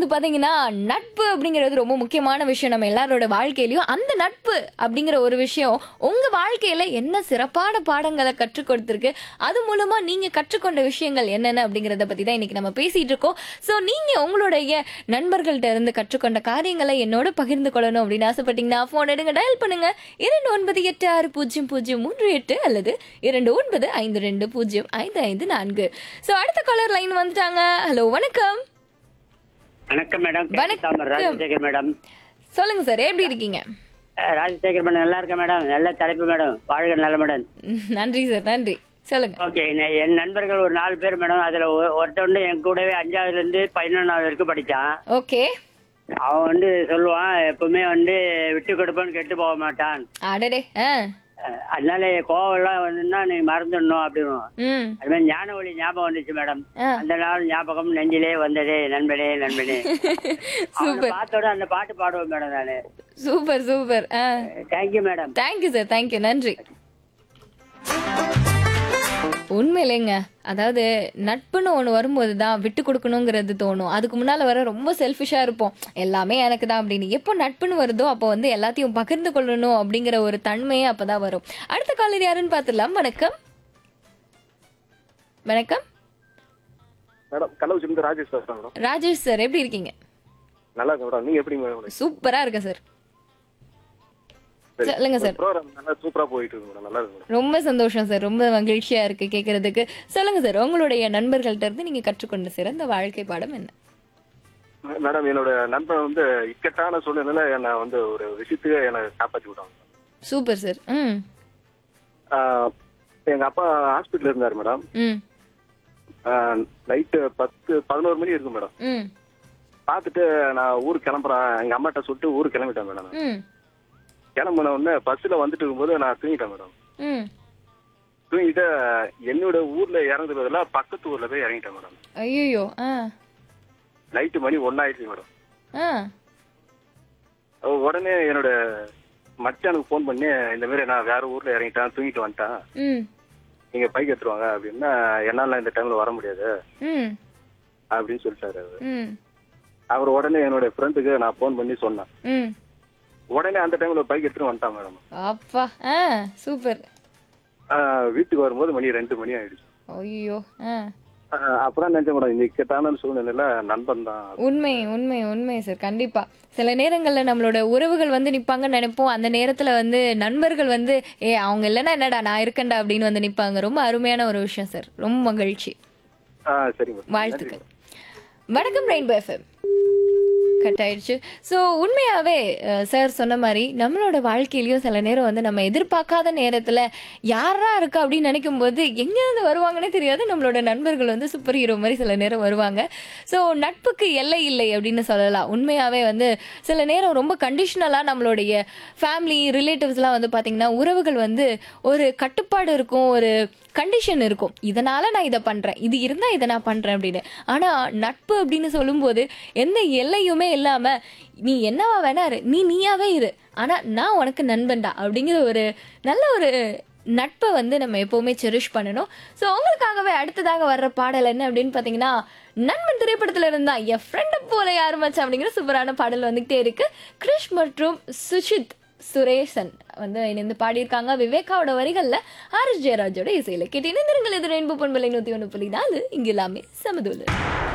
வந்து பாத்தீங்கன்னா நட்பு அப்படிங்கிறது ரொம்ப முக்கியமான விஷயம் நம்ம எல்லாரோட வாழ்க்கையிலயும் அந்த நட்பு அப்படிங்கிற ஒரு விஷயம் உங்க வாழ்க்கையில என்ன சிறப்பான பாடங்களை கற்றுக் கொடுத்திருக்கு அது மூலமா நீங்க கற்றுக்கொண்ட விஷயங்கள் என்னென்ன அப்படிங்கறத பத்தி தான் இன்னைக்கு நம்ம பேசிட்டு இருக்கோம் சோ நீங்க உங்களுடைய நண்பர்கள்ட்ட இருந்து கற்றுக்கொண்ட காரியங்களை என்னோட பகிர்ந்து கொள்ளணும் அப்படின்னு ஆசைப்பட்டீங்கன்னா போன் எடுங்க டயல் பண்ணுங்க இரண்டு ஒன்பது எட்டு ஆறு பூஜ்ஜியம் பூஜ்ஜியம் மூன்று எட்டு அல்லது இரண்டு ஒன்பது ஐந்து ரெண்டு பூஜ்ஜியம் ஐந்து ஐந்து நான்கு சோ அடுத்த காலர் லைன் வந்துட்டாங்க ஹலோ வணக்கம் வணக்கம் மேடம் வணக்கம். சாமர் ராஜசேகர் மேடம் சொல்லுங்க சார் எப்படி இருக்கீங்க அஹ், ராஜசேகர் மேடம் நல்லா இருக்கேன் மேடம் நல்ல தலைப்பு மேடம் வாழ்க நல்ல மேடம் ம், நன்றி சார் நன்றி சொல்லுங்க ஓகே நெ- என் நண்பர்கள் ஒரு நாலு பேர் மேடம் அதுல ஒ- ஒருத்தன் என் கூடவே அஞ்சாவதுல இருந்து பதினொன்னாவது வரைக்கும் படிச்சான் ஓகே அவன் வந்து சொல்லுவான் எப்பவுமே வந்து விட்டு கொடுப்பேன்னு கெட்டு போக மாட்டான் அடடே ஆ அஹ், அதனால கோவம் எல்லாம் வந்துன்னா நீ மறந்துடணும் அப்படின்னு ம் அது மாதிரி ஞான ஒளி ஞாபகம் வந்துச்சு மேடம் ஆ. அந்த நாள் ஞாபகம் நெஞ்சிலே வந்ததே நண்பனே நண்பனே அவனை சூப்பர் பார்த்தோட அந்த பாட்டு பாடுவேன் மேடம் நானு சூப்பர் சூப்பர் ஆ thank you madam thank you sir thank you நன்றி உண்மையிலேங்க அதாவது நட்புன்னு ஒன்று வரும்போது தான் விட்டு கொடுக்கணுங்கிறது தோணும் அதுக்கு முன்னால் வர ரொம்ப செல்ஃபிஷாக இருப்போம் எல்லாமே எனக்கு தான் அப்படின்னு எப்போ நட்புன்னு வருதோ அப்போ வந்து எல்லாத்தையும் பகிர்ந்து கொள்ளணும் அப்படிங்கிற ஒரு தன்மையே அப்போ தான் வரும் அடுத்த காலையில் யாருன்னு பார்த்துடலாம் வணக்கம் வணக்கம் மேடம் கள்ளக்குறிச்சி இருந்து ராஜேஷ் பேசுறேன் மேடம் ராஜேஷ் சார் எப்படி இருக்கீங்க நல்லா இருக்கு மேடம் நீங்க எப்படி மேடம் சூப்பராக இருக்கேன் சார் சொல்லுங்க சார் ப்ரோக்ராம் நல்லா சூப்பரா போயிட்டு இருக்கு மேடம் நல்லா இருக்கு மேடம் ரொம்ப சந்தோஷம் சார் ரொம்ப மகிழ்ச்சியா இருக்கு கேட்கறதுக்கு சொல்லுங்க சார் உங்களுடைய நண்பர்கள்ட்ட இருந்து நீங்க கற்றுக்கொண்ட சிறந்த வாழ்க்கை பாடம் என்ன மே- மேடம் என்னோட நண்பன் வந்து இக்கட்டான சூழ்நிலையில என்னை வந்து ஒரு விஷயத்துக்கு என்னை காப்பாத்தி விட்டாங்க சூப்பர் சார் ம் ஆஹ், எங்க அப்பா ஹாஸ்பிட்டல் இருந்தாரு மேடம் ம் நைட்டு பத்து பதினோரு மணி இருக்கும் மேடம் ம் பார்த்துட்டு நான் ஊருக்கு கிளம்புறேன் எங்க அம்மாட்ட சொல்லிட்டு ஊருக்கு கிளம்பிட்டேன் மேடம் ம் கிளம்புன உடனே பஸ்ல வந்துட்டு இருக்கும்போது நான் தூங்கிட்டேன் மேடம் ம் தூங்கிட்டு என்னோட ஊர்ல இறங்குறது பதிலா பக்கத்து ஊர்ல போய் இறங்கிட்டேன் மேடம் ஐயோ ஆ நைட்டு மணி ஒன்னாயிடுச்சு மேடம் ஆ உடனே என்னோட மச்சானுக்கு ஃபோன் பண்ணி இந்த மாதிரி நான் வேற ஊர்ல இறங்கிட்டேன் தூங்கிட்டு வந்துட்டேன் ம் நீங்க பைக் எடுத்துருவாங்க அப்படின்னா என்னால இந்த டைம்ல வர முடியாது ம் அப்படின்னு சொல்லிட்டாரு அவரு ம் அவர் உடனே என்னோட ஃப்ரெண்டுக்கு நான் ஃபோன் பண்ணி சொன்னேன் ம் உடனே அந்த டைம்ல பைக் எடுத்துட்டு வந்துட்டான் மேடம் அப்பா ஆ சூப்பர் ஆஹ் வீட்டுக்கு வரும்போது மணி ரெண்டு மணி ஆயிடுச்சு ஐயோ ஆ ஆஹ் அப்புறம் நினைச்சேன் மேடம் இந்த இக்கட்டான சூழ்நிலையில நண்பன் தான் உண்மை உண்மை உண்மை சார் கண்டிப்பா சில நேரங்கள்ல நம்மளோட உறவுகள் வந்து நிப்பாங்கன்னு நினைப்போம் அந்த நேரத்துல வந்து நண்பர்கள் வந்து ஏ அவங்க இல்லைன்னா என்னடா நான் இருக்கேன்டா அப்படின்னு வந்து நிப்பாங்க ரொம்ப அருமையான ஒரு விஷயம் சார் ரொம்ப மகிழ்ச்சி ஆஹ் சரி மேடம் வாழ்த்துக்கள் வணக்கம் ரெயின்போ எஃப்எம் கட் ஆயிடுச்சு ஸோ உண்மையாவே சார் சொன்ன மாதிரி நம்மளோட வாழ்க்கையிலயும் சில நேரம் வந்து நம்ம எதிர்பார்க்காத நேரத்துல யாரா இருக்கா அப்படின்னு நினைக்கும் போது எங்கேருந்து வருவாங்கன்னே தெரியாது நம்மளோட நண்பர்கள் வந்து சூப்பர் ஹீரோ மாதிரி சில நேரம் வருவாங்க ஸோ நட்புக்கு எல்லை இல்லை அப்படின்னு சொல்லலாம் உண்மையாவே வந்து சில நேரம் ரொம்ப கண்டிஷனலா நம்மளுடைய ஃபேமிலி ரிலேட்டிவ்ஸ்லாம் வந்து பாத்தீங்கன்னா உறவுகள் வந்து ஒரு கட்டுப்பாடு இருக்கும் ஒரு கண்டிஷன் இருக்கும் இதனால நான் இதை பண்றேன் இது இருந்தா இதை நான் பண்றேன் அப்படின்னு ஆனா நட்பு அப்படின்னு சொல்லும்போது எந்த எல்லையுமே இல்லாம நீ என்னவா வேணா இரு நீ நீயாவே இரு ஆனா நான் உனக்கு நண்பன்டா அப்படிங்கிற ஒரு நல்ல ஒரு நட்பை வந்து நம்ம எப்பவுமே செரிஷ் பண்ணணும் ஸோ உங்களுக்காகவே அடுத்ததாக வர்ற பாடல் என்ன அப்படின்னு பார்த்தீங்கன்னா நண்பன் திரைப்படத்துல இருந்தா என் ஃப்ரெண்டை போல யாரு மச்சான் அப்படிங்கிற சூப்பரான பாடல் வந்துகிட்டே இருக்கு கிருஷ் மற்றும் சுஷித் சுரேசன் வந்து இணைந்து பாடியிருக்காங்க விவேகாவோட வரிகள்ல ஆர் எஸ் ஜெயராஜோட இசையில கேட்டு இணைந்திருங்கள் இது ரெயின்போ பண்பலை நூத்தி ஒன்று புள்ளி நாலு இங்க எல்லாமே சமதூலு